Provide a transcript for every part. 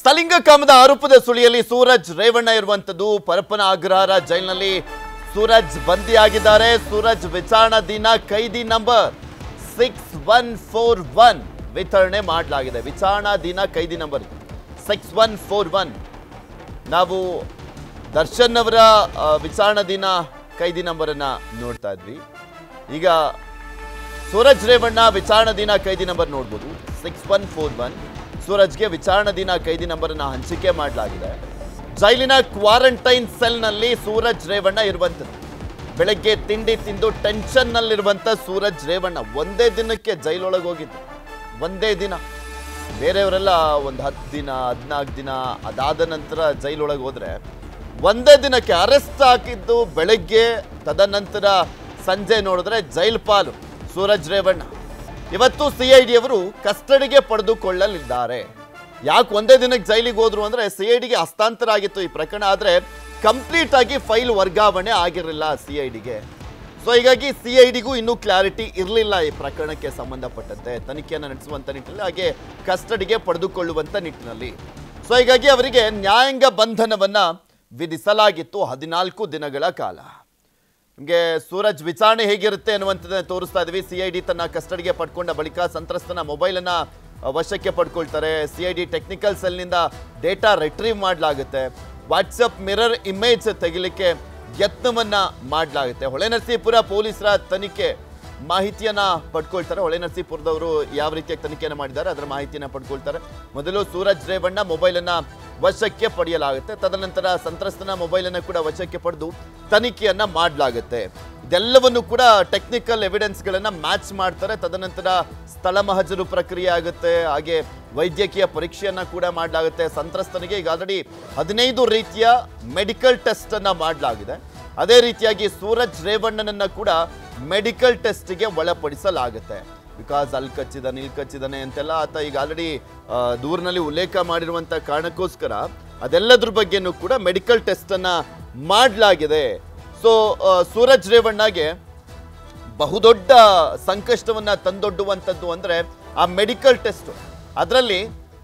ಸ್ಥಲಿಂಗ ಕಾಮದ ಆರೋಪದ ಸುಳಿಯಲ್ಲಿ ಸೂರಜ್ ರೇವಣ್ಣ ಇರುವಂತದ್ದು ಪರಪ್ಪನ ಅಗ್ರಹಾರ ಜೈಲಿನಲ್ಲಿ ಸೂರಜ್ ಬಂದಿಯಾಗಿದ್ದಾರೆ ಸೂರಜ್ ವಿಚಾರಣಾಧೀನ ಕೈದಿ number six one four one ವಿತರಣೆ ಮಾಡಲಾಗಿದೆ ವಿಚಾರಣಾಧೀನ ಕೈದಿ number six one four one ನಾವು ದರ್ಶನ್ ಅವರ ಆ, ವಿಚಾರಣಾಧೀನ ಕೈದಿ ನಂಬರನ್ನ ನೋಡ್ತಾ ಇದ್ವಿ ಈಗ ಸೂರಜ್ ರೇವಣ್ಣ ವಿಚಾರಣಾಧೀನ ಕೈದಿ ನಂಬರ್ ನೋಡ್ಬೋದು ಸಿಕ್ಸ್ ಒನ್ ಫೋರ್ ಒನ್ ಸೂರಜ್ಗೆ ವಿಚಾರಣಾಧೀನ ಕೈದಿ ನಂಬರನ್ನ ಹಂಚಿಕೆ ಮಾಡಲಾಗಿದೆ ಜೈಲಿನ ಕ್ವಾರಂಟೈನ್ ಸೆಲ್ನಲ್ಲಿ ಸೂರಜ್ ರೇವಣ್ಣ ಇರುವಂಥದ್ದು ಬೆಳಗ್ಗೆ ತಿಂಡಿ ತಿಂದು ಟೆನ್ಷನ್ನಲ್ಲಿರುವಂಥ ಸೂರಜ್ ರೇವಣ್ಣ ಒಂದೇ ದಿನಕ್ಕೆ ಜೈಲೊಳಗೆ ಹೋಗಿದ್ದು ಒಂದೇ ದಿನ ಬೇರೆಯವರೆಲ್ಲ ಒಂದು ಹತ್ತು ದಿನ ಹದಿನಾಲ್ಕು ದಿನ ಅದಾದ ನಂತರ ಜೈಲೊಳಗೆ ಹೋದ್ರೆ ಒಂದೇ ದಿನಕ್ಕೆ ಅರೆಸ್ಟ್ ಹಾಕಿದ್ದು ಬೆಳಗ್ಗೆ ತದನಂತರ ಸಂಜೆ ನೋಡಿದ್ರೆ ಜೈಲ್ ಪಾಲು ಸೂರಜ್ ರೇವಣ್ಣ ಇವತ್ತು ಸಿ ಐ ಡಿ ಅವರು ಕಸ್ಟಡಿಗೆ ಪಡೆದುಕೊಳ್ಳಲಿದ್ದಾರೆ ಯಾಕೆ ಒಂದೇ ದಿನಕ್ಕೆ ಜೈಲಿಗೆ ಹೋದ್ರು ಅಂದ್ರೆ ಸಿ ಐ ಡಿಗೆ ಹಸ್ತಾಂತರ ಆಗಿತ್ತು ಈ ಪ್ರಕರಣ ಆದ್ರೆ ಕಂಪ್ಲೀಟ್ ಆಗಿ ಫೈಲ್ ವರ್ಗಾವಣೆ ಆಗಿರಲಿಲ್ಲ ಸಿ ಐ ಡಿಗೆ ಸೊ ಹೀಗಾಗಿ ಸಿ ಐ ಡಿಗೂ ಇನ್ನೂ ಕ್ಲಾರಿಟಿ ಇರಲಿಲ್ಲ ಈ ಪ್ರಕರಣಕ್ಕೆ ಸಂಬಂಧಪಟ್ಟಂತೆ ತನಿಖೆಯನ್ನು ನಡೆಸುವಂತ ನಿಟ್ಟಿನಲ್ಲಿ ಹಾಗೆ ಕಸ್ಟಡಿಗೆ ಪಡೆದುಕೊಳ್ಳುವಂತ ನಿಟ್ಟಿನಲ್ಲಿ ಸೊ ಹೀಗಾಗಿ ಅವರಿಗೆ ನ್ಯಾಯಾಂಗ ಬಂಧನವನ್ನ ವಿಧಿಸಲಾಗಿತ್ತು ಹದಿನಾಲ್ಕು ದಿನಗಳ ಕಾಲ ನಿಮಗೆ ಸೂರಜ್ ವಿಚಾರಣೆ ಹೇಗಿರುತ್ತೆ ಅನ್ನುವಂಥದ್ದನ್ನ ತೋರಿಸ್ತಾ ಇದ್ವಿ ಸಿ ಐ ಡಿ ತನ್ನ ಕಸ್ಟಡಿಗೆ ಪಡ್ಕೊಂಡ ಬಳಿಕ ಸಂತ್ರಸ್ತನ ಮೊಬೈಲನ್ನ ಅ, ವಶಕ್ಕೆ ಪಡ್ಕೊಳ್ತಾರೆ ಸಿ ಐ ಡಿ ಟೆಕ್ನಿಕಲ್ ಸೆಲ್ನಿಂದ ಡೇಟಾ ರಿಟ್ರೀವ್ ಮಾಡಲಾಗುತ್ತೆ ವಾಟ್ಸಪ್ ಮಿರರ್ ಇಮೇಜ್ ತೆಗಿಲಿಕ್ಕೆ ಯತ್ನವನ್ನ ಮಾಡಲಾಗುತ್ತೆ ಹೊಳೆನರಸೀಪುರ ಪೊಲೀಸರ ತನಿಖೆ ಮಾಹಿತಿಯನ್ನ ಪಡ್ಕೊಳ್ತಾರೆ ಹೊಳೆನರಸೀಪುರದವರು ಯಾವ ರೀತಿಯಾಗಿ ತನಿಖೆಯನ್ನು ಮಾಡಿದ್ದಾರೆ ಅದರ ಮಾಹಿತಿಯನ್ನ ಪಡ್ಕೊಳ್ತಾರೆ ಮೊದಲು ಸೂರಜ್ ರೇವಣ್ಣ ಮೊಬೈಲನ್ನ ವಶಕ್ಕೆ ಪಡೆಯಲಾಗುತ್ತೆ ತದನಂತರ ಸಂತ್ರಸ್ತನ ಮೊಬೈಲನ್ನು ಕೂಡ ವಶಕ್ಕೆ ಪಡೆದು ತನಿಖೆಯನ್ನ ಮಾಡಲಾಗುತ್ತೆ ಇದೆಲ್ಲವನ್ನು ಕೂಡ ಟೆಕ್ನಿಕಲ್ ಎವಿಡೆನ್ಸ್ಗಳನ್ನ ಮ್ಯಾಚ್ ಮಾಡ್ತಾರೆ ತದನಂತರ ಸ್ಥಳ ಮಹಜರು ಪ್ರಕ್ರಿಯೆ ಆಗುತ್ತೆ ಹಾಗೆ ವೈದ್ಯಕೀಯ ಪರೀಕ್ಷೆಯನ್ನ ಕೂಡ ಮಾಡಲಾಗುತ್ತೆ ಸಂತ್ರಸ್ತನಿಗೆ ಈಗ ಆಲ್ರೆಡಿ ಹದಿನೈದು ರೀತಿಯ ಮೆಡಿಕಲ್ ಟೆಸ್ಟ್ ಅನ್ನ ಮಾಡಲಾಗಿದೆ ಅದೇ ರೀತಿಯಾಗಿ ಸೂರಜ್ ರೇವಣ್ಣನನ್ನ ಕೂಡ ಮೆಡಿಕಲ್ ಟೆಸ್ಟ್ಗೆ ಒಳಪಡಿಸಲಾಗುತ್ತೆ ಬಿಕಾಸ್ ಅಲ್ಲಿ ಕಚ್ಚಿದಾನೆ ಇಲ್ಲಿ ಕಚ್ಚಿದಾನೆ ಅಂತೆಲ್ಲ ಆತ ಈಗ ಆಲ್ರೆಡಿ ದೂರಿನಲ್ಲಿ ಉಲ್ಲೇಖ ಮಾಡಿರುವಂತ ಕಾರಣಕ್ಕೋಸ್ಕರ ಅದೆಲ್ಲದ್ರ ಬಗ್ಗೆನೂ ಕೂಡ ಮೆಡಿಕಲ್ ಟೆಸ್ಟ್ ಅನ್ನ ಮಾಡಲಾಗಿದೆ ಸೊ ಸೂರಜ್ ರೇವಣ್ಣಗೆ ಬಹುದೊಡ್ಡ ಸಂಕಷ್ಟವನ್ನ ತಂದೊಡ್ಡುವಂಥದ್ದು ಅಂದ್ರೆ ಆ ಮೆಡಿಕಲ್ ಟೆಸ್ಟ್ ಅದರಲ್ಲಿ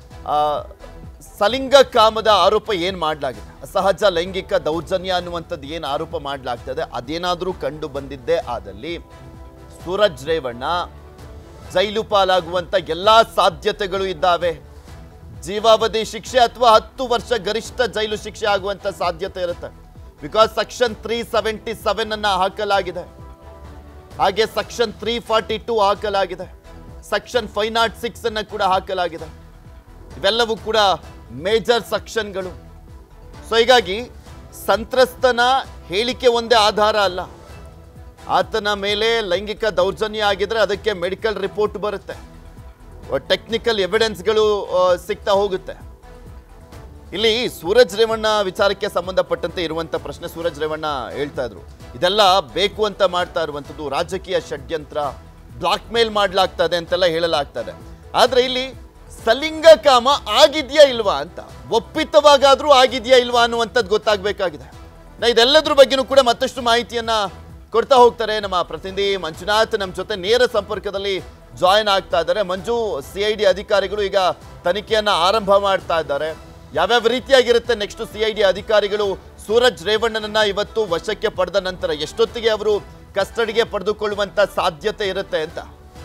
ಸಲಿಂಗ ಕಾಮದ ಆರೋಪ ಏನು ಮಾಡಲಾಗಿದೆ ಅಸಹಜ ಲೈಂಗಿಕ ದೌರ್ಜನ್ಯ ಅನ್ನುವಂಥದ್ದು ಏನು ಆರೋಪ ಮಾಡಲಾಗ್ತದೆ ಅದೇನಾದರೂ ಕಂಡು ಬಂದಿದ್ದೇ ಆದಲ್ಲಿ ಸೂರಜ್ ರೇವಣ್ಣ ಜೈಲು ಪಾಲಾಗುವಂತ ಎಲ್ಲಾ ಸಾಧ್ಯತೆಗಳು ಇದ್ದಾವೆ ಜೀವಾವಧಿ ಶಿಕ್ಷೆ ಅಥವಾ ಹತ್ತು ವರ್ಷ ಗರಿಷ್ಠ ಜೈಲು ಶಿಕ್ಷೆ ಆಗುವಂತ ಸಾಧ್ಯತೆ ಇರುತ್ತೆ because section three seventy seven ಅನ್ನ ಹಾಕಲಾಗಿದೆ ಹಾಗೆ ಸೆಕ್ಷನ್ ತ್ರೀ ಫಾರ್ಟಿ ಟೂ ಹಾಕಲಾಗಿದೆ ಸೆಕ್ಷನ್ ಫೈವ್ ನಾಟ್ ಸಿಕ್ಸ್ ಅನ್ನ ಕೂಡ ಹಾಕಲಾಗಿದೆ ಇವೆಲ್ಲವೂ ಕೂಡ ಮೇಜರ್ ಸೆಕ್ಷನ್ಗಳು ಸೊ ಹೀಗಾಗಿ ಸಂತ್ರಸ್ತನ ಹೇಳಿಕೆ ಒಂದೇ ಆಧಾರ ಅಲ್ಲ ಆತನ ಮೇಲೆ ಲೈಂಗಿಕ ದೌರ್ಜನ್ಯ ಆಗಿದ್ರೆ ಅದಕ್ಕೆ ಮೆಡಿಕಲ್ ರಿಪೋರ್ಟ್ ಬರುತ್ತೆ ಟೆಕ್ನಿಕಲ್ ಎವಿಡೆನ್ಸ್ಗಳು ಆ, ಸಿಗ್ತಾ ಹೋಗುತ್ತೆ ಇಲ್ಲಿ ಸೂರಜ್ ರೇವಣ್ಣ ವಿಚಾರಕ್ಕೆ ಸಂಬಂಧಪಟ್ಟಂತೆ ಇರುವಂತ ಪ್ರಶ್ನೆ ಸೂರಜ್ ರೇವಣ್ಣ ಹೇಳ್ತಾ ಇದ್ರು ಇದೆಲ್ಲ ಬೇಕು ಅಂತ ಮಾಡ್ತಾ ಇರುವಂಥದ್ದು ರಾಜಕೀಯ ಷಡ್ಯಂತ್ರ ಬ್ಲಾಕ್ ಮೇಲ್ ಮಾಡ್ಲಾಗ್ತದೆ ಅಂತೆಲ್ಲ ಹೇಳಲಾಗ್ತದೆ ಆದ್ರೆ ಇಲ್ಲಿ ಸಲಿಂಗ ಕಾಮ ಆಗಿದ್ಯಾ ಇಲ್ವಾ ಅಂತ ಒಪ್ಪಿತವಾಗಾದ್ರೂ ಆಗಿದ್ಯಾ ಇಲ್ವಾ ಅನ್ನುವಂಥದ್ದು ಗೊತ್ತಾಗಬೇಕಾಗಿದೆ ನಾ ಇದೆಲ್ಲದ್ರ ಬಗ್ಗೆನೂ ಕೂಡ ಮತ್ತಷ್ಟು ಮಾಹಿತಿಯನ್ನ ಕೊಡ್ತಾ ಹೋಗ್ತಾರೆ ನಮ್ಮ ಪ್ರತಿನಿಧಿ ಮಂಜುನಾಥ್ ನಮ್ಮ ಜೊತೆ ನೇರ ಸಂಪರ್ಕದಲ್ಲಿ ಜಾಯಿನ್ ಆಗ್ತಾ ಇದ್ದಾರೆ ಮಂಜು ಸಿ ಐ ಡಿ ಅಧಿಕಾರಿಗಳು ಈಗ ತನಿಖೆಯನ್ನ ಆರಂಭ ಮಾಡ್ತಾ ಇದ್ದಾರೆ ಯಾವ್ಯಾವ ರೀತಿಯಾಗಿರುತ್ತೆ ನೆಕ್ಸ್ಟ್ ಸಿ ಐ ಡಿ ಅಧಿಕಾರಿಗಳು ಸೂರಜ್ ರೇವಣ್ಣನನ್ನ ಇವತ್ತು ವಶಕ್ಕೆ ಪಡೆದ ನಂತರ ಎಷ್ಟೊತ್ತಿಗೆ ಅವರು ಕಸ್ಟಡಿಗೆ ಪಡೆದುಕೊಳ್ಳುವಂತ ಸಾಧ್ಯತೆ ಇರುತ್ತೆ ಅಂತ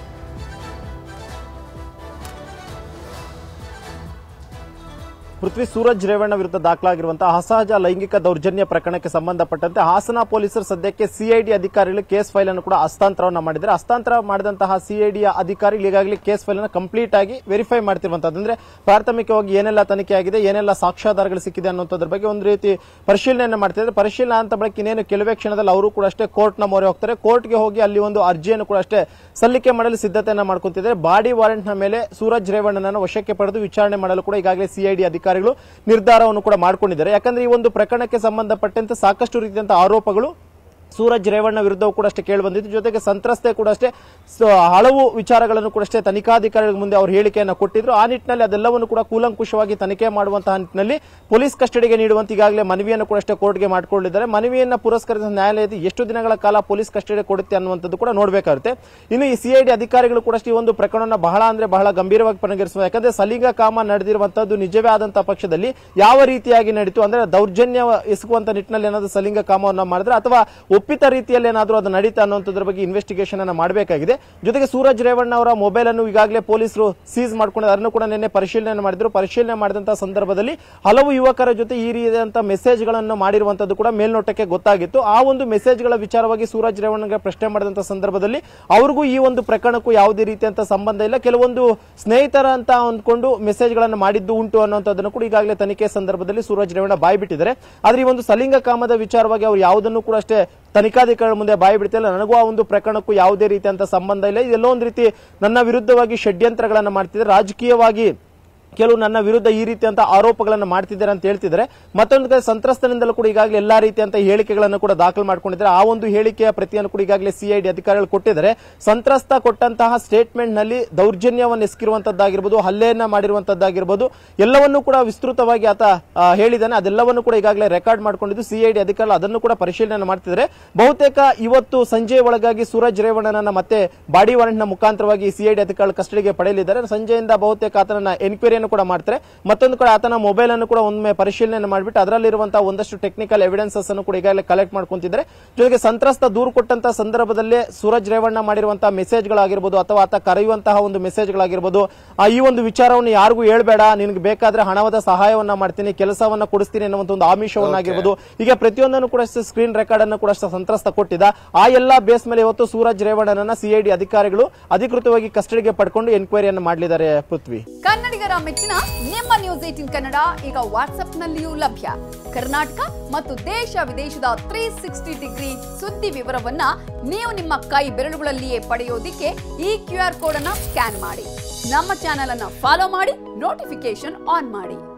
ಪೃಥ್ವಿ ಸೂರಜ್ ರೇವಣ್ಣ ವಿರುದ್ಧ ದಾಖಲಾಗಿರುವಂತಹ ಅಸಹಜ ಲೈಂಗಿಕ ದೌರ್ಜನ್ಯ ಪ್ರಕರಣಕ್ಕೆ ಸಂಬಂಧಪಟ್ಟಂತೆ ಹಾಸನ ಪೊಲೀಸರು ಸದ್ಯಕ್ಕೆ ಸಿಐಡಿ ಅಧಿಕಾರಿಗಳು ಕೇಸ್ ಫೈಲ್ ಅನ್ನು ಕೂಡ ಹಸ್ತಾಂತರವನ್ನ ಮಾಡಿದ್ದಾರೆ ಹಸ್ತಾಂತರ ಮಾಡಿದಂತಹ ಸಿಐಡಿ ಅಧಿಕಾರಿಗಳು ಈಗಾಗಲೇ ಕೇಸ್ ಫೈಲ್ ಅನ್ನು ಕಂಪ್ಲೀಟ್ ಆಗಿ ವೆರಿಫೈ ಮಾಡ್ತಿರುವಂತದ್ದು ಅಂದ್ರೆ ಪ್ರಾಥಮಿಕವಾಗಿ ಏನೆಲ್ಲ ತನಿಖೆ ಆಗಿದೆ ಏನೆಲ್ಲ ಸಾಕ್ಷ್ಯಾಧಾರಗಳು ಸಿಕ್ಕಿದೆ ಅನ್ನೋದ್ರ ಬಗ್ಗೆ ಒಂದು ರೀತಿ ಪರಿಶೀಲನೆ ಮಾಡ್ತಿದ್ದಾರೆ ಪರಿಶೀಲನೆ ಅಂತ ಬಳಿಕ ಇನ್ನೇನು ಕೆಲವೇ ಕ್ಷಣದಲ್ಲಿ ಅವರು ಕೂಡ ಅಷ್ಟೇ ಕೋರ್ಟ್ ನ ಮೊರೆ ಹೋಗ್ತಾರೆ ಕೋರ್ಟ್ಗೆ ಹೋಗಿ ಅಲ್ಲಿ ಒಂದು ಅರ್ಜಿಯನ್ನು ಕೂಡ ಅಷ್ಟೇ ಸಲ್ಲಿಕೆ ಮಾಡಲು ಸಿದ್ಧತೆಯನ್ನ ಮಾಡ್ಕೊಂತಿದ್ದಾರೆ ಬಾಡಿ ವಾರೆಂಟ್ ನ ಮೇಲೆ ಸೂರಜ್ ರೇವಣ್ಣನನ್ನು ವಶಕ್ಕೆ ಪಡೆದು ವಿಚಾರಣೆ ಮಾಡಲು ಕೂಡ ಈಗಾಗಲೇ ಸಿಐಡಿ ಅಧಿಕಾರಿಗಳು ನಿರ್ಧಾರವನ್ನು ಕೂಡ ಮಾಡಿಕೊಂಡಿದ್ದಾರೆ ಯಾಕಂದ್ರೆ ಈ ಒಂದು ಪ್ರಕರಣಕ್ಕೆ ಸಂಬಂಧಪಟ್ಟಂತೆ ಸಾಕಷ್ಟು ರೀತಿಯಂತಹ ಆರೋಪಗಳು ಸೂರಜ್ ರೇವಣ್ಣ ವಿರುದ್ಧವೂ ಕೂಡ ಅಷ್ಟೇ ಕೇಳಿ ಬಂದಿದ್ದು ಜೊತೆಗೆ ಸಂತ್ರಸ್ತೆ ಕೂಡ ಅಷ್ಟೇ ಸೊ ಹಲವು ವಿಚಾರಗಳನ್ನು ಕೂಡ ಅಷ್ಟೇ ತನಿಖಾಧಿಕಾರಿಗಳ ಮುಂದೆ ಅವರು ಹೇಳಿಕೆಯನ್ನು ಕೊಟ್ಟಿದ್ರು ಆ ನಿಟ್ಟಿನಲ್ಲಿ ಅದೆಲ್ಲವನ್ನು ಕೂಡ ಕೂಲಂಕುಷವಾಗಿ ತನಿಖೆ ಮಾಡುವಂತಹ ನಿಟ್ಟಿನಲ್ಲಿ ಪೊಲೀಸ್ ಕಸ್ಟಡಿಗೆ ನೀಡುವಂತ ಈಗಾಗಲೇ ಮನವಿಯನ್ನು ಕೂಡ ಅಷ್ಟೇ ಕೋರ್ಟ್ಗೆ ಮಾಡಿಕೊಂಡಿದ್ದಾರೆ ಮನವಿಯನ್ನ ಪುರಸ್ಕರಿಸಿದ ನ್ಯಾಯಾಲಯ ಎಷ್ಟು ದಿನಗಳ ಕಾಲ ಪೊಲೀಸ್ ಕಸ್ಟಡಿ ಕೊಡುತ್ತೆ ಅನ್ನುವಂಥದ್ದು ಕೂಡ ನೋಡಬೇಕಾಗುತ್ತೆ ಇನ್ನು ಈ ಸಿಐಡಿ ಅಧಿಕಾರಿಗಳು ಕೂಡ ಅಷ್ಟೇ ಈ ಒಂದು ಪ್ರಕರಣವನ್ನು ಬಹಳ ಅಂದ್ರೆ ಬಹಳ ಗಂಭೀರವಾಗಿ ಪರಿಗಣಿಸುವ ಯಾಕಂದ್ರೆ ಸಲಿಂಗ ಕಾಮ ನಡೆದಿರುವಂತದ್ದು ನಿಜವೇ ಆದಂತಹ ಪಕ್ಷದಲ್ಲಿ ಯಾವ ರೀತಿಯಾಗಿ ನಡೀತು ಅಂದ್ರೆ ದೌರ್ಜನ್ಯ ಎಸಗುವಂತ ನಿಟ್ಟಿನಲ್ಲಿ ಏನಾದ್ರು ಸಲಿಂಗ ಕಾಮವನ್ನ ಮಾಡಿದ್ರೆ ಅಥವಾ ಒಪ್ಪಿತ ರೀತಿಯಲ್ಲಿ ಏನಾದರೂ ಅದು ನಡೀತಾ ಅನ್ನೋದ್ರ ಬಗ್ಗೆ ಇನ್ವೆಸ್ಟಿಗೇಷನ್ ಅನ್ನ ಮಾಡಬೇಕಾಗಿದೆ ಜೊತೆಗೆ ಸೂರಜ್ ರೇವಣ್ಣ ಅವರ ಮೊಬೈಲ್ ಅನ್ನು ಈಗಾಗಲೇ ಪೊಲೀಸರು ಸೀಸ್ ಮಾಡ್ಕೊಂಡು ಅದನ್ನು ಕೂಡ ನಿನ್ನೆ ಪರಿಶೀಲನೆ ಮಾಡಿದ್ರು ಪರಿಶೀಲನೆ ಮಾಡಿದಂತಹ ಸಂದರ್ಭದಲ್ಲಿ ಹಲವು ಯುವಕರ ಜೊತೆ ಈ ರೀತಿಯಾದಂತಹ ಮೆಸೇಜ್ ಗಳನ್ನು ಮಾಡಿರುವಂತದ್ದು ಕೂಡ ಮೇಲ್ನೋಟಕ್ಕೆ ಗೊತ್ತಾಗಿತ್ತು ಆ ಒಂದು ಮೆಸೇಜ್ ಗಳ ವಿಚಾರವಾಗಿ ಸೂರಜ್ ರೇವಣ್ಣಗೆ ಪ್ರಶ್ನೆ ಮಾಡಿದಂತಹ ಸಂದರ್ಭದಲ್ಲಿ ಅವ್ರಿಗೂ ಈ ಒಂದು ಪ್ರಕರಣಕ್ಕೂ ಯಾವುದೇ ರೀತಿಯಂತ ಸಂಬಂಧ ಇಲ್ಲ ಕೆಲವೊಂದು ಸ್ನೇಹಿತರ ಅಂತ ಅಂದ್ಕೊಂಡು ಮೆಸೇಜ್ ಗಳನ್ನು ಮಾಡಿದ್ದು ಉಂಟು ಅನ್ನುವಂಥದ್ದನ್ನು ಕೂಡ ಈಗಾಗಲೇ ತನಿಖೆ ಸಂದರ್ಭದಲ್ಲಿ ಸೂರಜ್ ರೇವಣ್ಣ ಬಾಯಿ ಬಿಟ್ಟಿದ್ದಾರೆ ಆದ್ರೆ ಈ ಒಂದು ಸಲಿಂಗ ಕಾಮದ ವಿಚಾರವಾಗಿ ಅವ್ರು ಯಾವುದನ್ನು ಕೂಡ ಅಷ್ಟೇ ತನಿಖಾಧಿಕಾರಿಗಳ ಮುಂದೆ ಬಾಯಿ ಬಿಡ್ತಿಲ್ಲ ನನಗೂ ಆ ಒಂದು ಪ್ರಕರಣಕ್ಕೂ ಯಾವುದೇ ರೀತಿಯಂತ ಸಂಬಂಧ ಇಲ್ಲ ಇದೆಲ್ಲೋ ಒಂದು ರೀತಿ ನನ್ನ ವಿರುದ್ಧವಾಗಿ ಷಡ್ಯಂತ್ರಗಳನ್ನ ಮಾಡ್ತಿದ್ದಾರೆ ರಾಜಕೀಯವಾಗಿ ಕೆಲವು ನನ್ನ ವಿರುದ್ಧ ಈ ರೀತಿಯಂತ ಆರೋಪಗಳನ್ನು ಮಾಡ್ತಿದ್ದಾರೆ ಅಂತ ಹೇಳ್ತಿದ್ದಾರೆ ಮತ್ತೊಂದು ಕಡೆ ಸಂತ್ರಸ್ತನಿಂದಲೂ ಕೂಡ ಈಗಾಗಲೇ ಎಲ್ಲಾ ರೀತಿಯಂತ ಹೇಳಿಕೆಗಳನ್ನು ಕೂಡ ದಾಖಲು ಮಾಡ್ಕೊಂಡಿದ್ದಾರೆ ಆ ಒಂದು ಹೇಳಿಕೆಯ ಪ್ರತಿಯನ್ನು ಕೂಡ ಈಗಾಗಲೇ ಸಿಐಡಿ ಅಧಿಕಾರಿಗಳು ಕೊಟ್ಟಿದ್ದಾರೆ ಸಂತ್ರಸ್ತ ಕೊಟ್ಟಂತಹ ಸ್ಟೇಟ್ಮೆಂಟ್ ನಲ್ಲಿ ದೌರ್ಜನ್ಯವನ್ನು ಎಸಗಿರುವಂತದ್ದಾಗಿರ್ಬೋದು ಹಲ್ಲೆಯನ್ನ ಮಾಡಿರುವಂತದ್ದಾಗಿರ್ಬೋದು ಎಲ್ಲವನ್ನೂ ಕೂಡ ವಿಸ್ತೃತವಾಗಿ ಆತ ಆ, ಹೇಳಿದ್ದಾನೆ ಅದೆಲ್ಲವನ್ನು ಕೂಡ ಈಗಾಗಲೇ ರೆಕಾರ್ಡ್ ಮಾಡ್ಕೊಂಡಿದ್ದು ಸಿಐಡಿ ಅಧಿಕಾರಿಗಳು ಅದನ್ನು ಕೂಡ ಪರಿಶೀಲನೆ ಮಾಡ್ತಿದ್ದಾರೆ ಬಹುತೇಕ ಇವತ್ತು ಸಂಜೆ ಒಳಗಾಗಿ ಸೂರಜ್ ರೇವಣ್ಣನನ್ನ ಮತ್ತೆ ಬಾಡಿ ವಾರೆಂಟ್ ನ ಮುಖಾಂತರವಾಗಿ ಸಿಐಡಿ ಅಧಿಕಾರಿಗಳು ಕಸ್ಟಡಿಗೆ ಪಡೆಯಲಿದ್ದಾರೆ ಸಂಜೆಯಿಂದ ಬಹುತೇಕ ಆತನ ಎನ್ಕ್ವೈರಿಯನ್ನು ಕೂಡ ಮಾಡ್ತಾರೆ ಮತ್ತೊಂದು ಕಡೆ ಆತನ ಮೊಬೈಲ್ ಅನ್ನು ಕೂಡ ಒಮ್ಮೆ ಪರಿಶೀಲನೆ ಮಾಡಿಬಿಟ್ಟು ಅದರಲ್ಲಿರುವಂತಹ ಒಂದಷ್ಟು ಟೆಕ್ನಿಕಲ್ ಎವಿಡೆನ್ಸಸ್ ಅನ್ನು ಕೂಡ ಈಗಾಗಲೇ ಕಲೆಕ್ಟ್ ಮಾಡ್ಕೊಂತಿದ್ದಾರೆ ಜೊತೆಗೆ ಸಂತ್ರಸ್ತ ದೂರು ಕೊಟ್ಟಂತಹ ಸಂದರ್ಭದಲ್ಲೇ ಸೂರಜ್ ರೇವಣ್ಣ ಮಾಡಿರುವಂತಹ ಮೆಸೇಜ್ಗಳಾಗಿರ್ಬೋದು ಅಥವಾ ಆತ ಕರೆಯುವಂತಹ ಒಂದು ಮೆಸೇಜ್ಗಳಾಗಿರ್ಬೋದು ಆ ಈ ಒಂದು ವಿಚಾರವನ್ನು ಯಾರಿಗೂ ಹೇಳ್ಬೇಡ ನಿನಗೆ ಬೇಕಾದ್ರೆ ಹಣವಾದ ಸಹಾಯವನ್ನ ಮಾಡ್ತೀನಿ ಕೆಲಸವನ್ನ ಕೊಡಿಸ್ತೀನಿ ಅನ್ನುವಂತ ಒಂದು ಆಮಿಷವನ್ನಾಗಿರ್ಬೋದು ಈಗ ಪ್ರತಿಯೊಂದನ್ನು ಕೂಡ ಸ್ಕ್ರೀನ್ ರೆಕಾರ್ಡ್ ಅನ್ನು ಕೂಡ ಸಂತ್ರಸ್ತ ಕೊಟ್ಟಿದ್ದ ಆ ಎಲ್ಲಾ ಬೇಸ್ ಮೇಲೆ ಇವತ್ತು ಸೂರಜ್ ರೇವಣ್ಣನನ್ನ ಸಿಐಡಿ ಅಧಿಕಾರಿಗಳು ಅಧಿಕೃತವಾಗಿ ಕಸ್ಟಡಿಗೆ ಪಡ್ಕೊಂಡು ಎನ್ಕ್ವೈರಿಯನ್ನು ಮಾಡಲಿದ್ದಾರೆ ಪೃಥ್ವಿ ಕನ್ನಡಿಗರ ಮೆಚ್ಚಿನ ನಿಮ್ಮ ನ್ಯೂಸ್ ಏಟಿನ್ ಕನ್ನಡ ಈಗ ವಾಟ್ಸ್ಆಪ್ನಲ್ಲಿಯೂ ಲಭ್ಯ ಕರ್ನಾಟಕ ಮತ್ತು ದೇಶ ವಿದೇಶದ ತ್ರೀ ಸಿಕ್ಸ್ಟಿ ಡಿಗ್ರಿ ಸುದ್ದಿ ವಿವರವನ್ನ ನೀವು ನಿಮ್ಮ ಕೈ ಬೆರಳುಗಳಲ್ಲಿಯೇ ಪಡೆಯೋದಿಕ್ಕೆ ಈ ಕ್ಯೂ ಆರ್ ಕೋಡ್ ಅನ್ನ ಸ್ಕ್ಯಾನ್ ಮಾಡಿ ನಮ್ಮ ಚಾನೆಲ್ ಅನ್ನ ಫಾಲೋ ಮಾಡಿ ನೋಟಿಫಿಕೇಶನ್ ಆನ್ ಮಾಡಿ